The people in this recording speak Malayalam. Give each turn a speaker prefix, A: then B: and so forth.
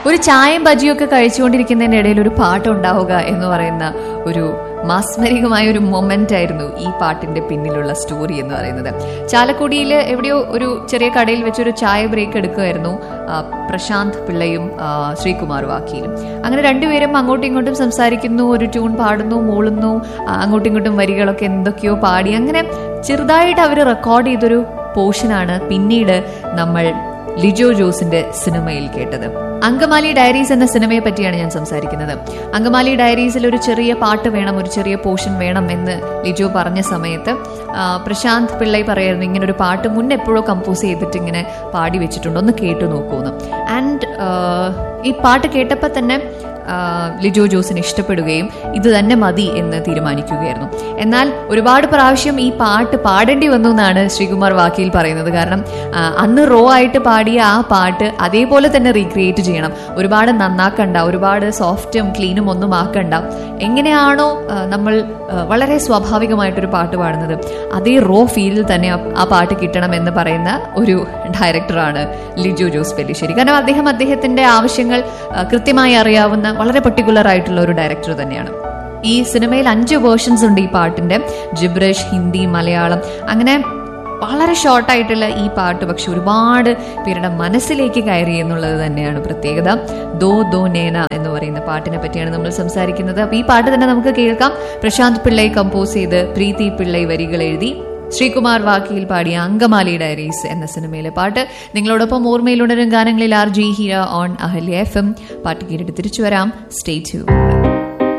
A: ഒരു ചായയും ബജിയും ഒക്കെ കഴിച്ചുകൊണ്ടിരിക്കുന്നതിന്റെ ഇടയിൽ ഒരു പാട്ട് ഉണ്ടാവുക എന്ന് പറയുന്ന ഒരു മാസ്മരികമായ ഒരു മൊമെന്റ് ആയിരുന്നു ഈ പാട്ടിന്റെ പിന്നിലുള്ള സ്റ്റോറി എന്ന് പറയുന്നത് ചാലക്കുടിയിൽ എവിടെയോ ഒരു ചെറിയ കടയിൽ വെച്ചൊരു ചായ ബ്രേക്ക് എടുക്കുമായിരുന്നു ആ, പ്രശാന്ത് പിള്ളയും ആ, ശ്രീകുമാർ വാക്കിയിലും അങ്ങനെ രണ്ടുപേരും അങ്ങോട്ടും ഇങ്ങോട്ടും സംസാരിക്കുന്നു ഒരു ട്യൂൺ പാടുന്നു മൂളുന്നു ആ, അങ്ങോട്ടും ഇങ്ങോട്ടും വരികളൊക്കെ എന്തൊക്കെയോ പാടി അങ്ങനെ ചെറുതായിട്ട് അവർ റെക്കോർഡ് ചെയ്തൊരു പോർഷനാണ് പിന്നീട് നമ്മൾ ലിജോ ജോസിന്റെ സിനിമയിൽ കേട്ടത് അങ്കമാലി ഡയറീസ് എന്ന സിനിമയെ പറ്റിയാണ് ഞാൻ സംസാരിക്കുന്നത് അങ്കമാലി ഡയറീസിൽ ഒരു ചെറിയ പാട്ട് വേണം ഒരു ചെറിയ പോർഷൻ വേണം എന്ന് ലിജോ പറഞ്ഞ സമയത്ത് ആ, പ്രശാന്ത് പിള്ളൈ പറയായിരുന്നു ഇങ്ങനെ ഒരു പാട്ട് മുന്നേ എപ്പോഴോ കമ്പോസ് ചെയ്തിട്ട് ഇങ്ങനെ പാടി വെച്ചിട്ടുണ്ട് ഒന്ന് കേട്ടു നോക്കൂന്ന് ആൻഡ് ഈ പാട്ട് കേട്ടപ്പോൾ തന്നെ ആ, ലിജോ ജോസിന് ഇഷ്ടപ്പെടുകയും ഇത് തന്നെ മതി എന്ന് തീരുമാനിക്കുകയായിരുന്നു എന്നാൽ ഒരുപാട് പ്രാവശ്യം ഈ പാട്ട് പാടേണ്ടി വന്നു എന്നാണ് ശ്രീകുമാർ വാക്കിയിൽ പറയുന്നത് കാരണം ആ, അന്ന് റോ ആയിട്ട് പാടിയ ആ പാട്ട് അതേപോലെ തന്നെ റീക്രിയേറ്റ് ചെയ്യണം ഒരുപാട് നന്നാക്കണ്ട ഒരുപാട് സോഫ്റ്റും ക്ലീനും ഒന്നും ആക്കണ്ട എങ്ങനെയാണോ ആ, നമ്മൾ ആ, വളരെ സ്വാഭാവികമായിട്ടൊരു പാട്ട് പാടുന്നത് അതേ റോ ഫീലിൽ തന്നെ ആ- ആ പാട്ട് കിട്ടണം എന്ന് പറയുന്ന ഒരു ഡയറക്ടറാണ് ലിജോ ജോസ് പെല്ലിശ്ശേരി കാരണം അദ്ദേഹം അദ്ദേഹത്തിന്റെ ആവശ്യങ്ങൾ ആ, കൃത്യമായി അറിയാവുന്ന വളരെ പെർട്ടിക്കുലർ ആയിട്ടുള്ള ഒരു ഡയറക്ടർ തന്നെയാണ് ഈ സിനിമയിൽ അഞ്ച് വേർഷൻസ് ഉണ്ട് ഈ പാട്ടിന്റെ ജിബ്രഷ് ഹിന്ദി മലയാളം അങ്ങനെ വളരെ ഷോർട്ടായിട്ടുള്ള ഈ പാട്ട് പക്ഷെ ഒരുപാട് പേരുടെ മനസ്സിലേക്ക് കയറി എന്നുള്ളത് തന്നെയാണ് പ്രത്യേകത ദോ ദോ നേന എന്ന് പറയുന്ന പാട്ടിനെ പറ്റിയാണ് നമ്മൾ സംസാരിക്കുന്നത് അപ്പൊ ഈ പാട്ട് തന്നെ നമുക്ക് കേൾക്കാം പ്രശാന്ത് പിള്ളൈ കമ്പോസ് ചെയ്ത് പ്രീതി പിള്ളൈ വരികൾ എഴുതി ശ്രീകുമാർ വാക്കിയിൽ പാടിയ അങ്കമാലി ഡയറീസ് എന്ന സിനിമയിലെ പാട്ട് നിങ്ങളോടൊപ്പം ഓർമ്മയിലുണരും ഗാനങ്ങളിൽ R G Hiya on Ahalya F M പാട്ട് കേട്ടിട്ട് തിരിച്ചു വരാം സ്റ്റേ ട്യൂൺ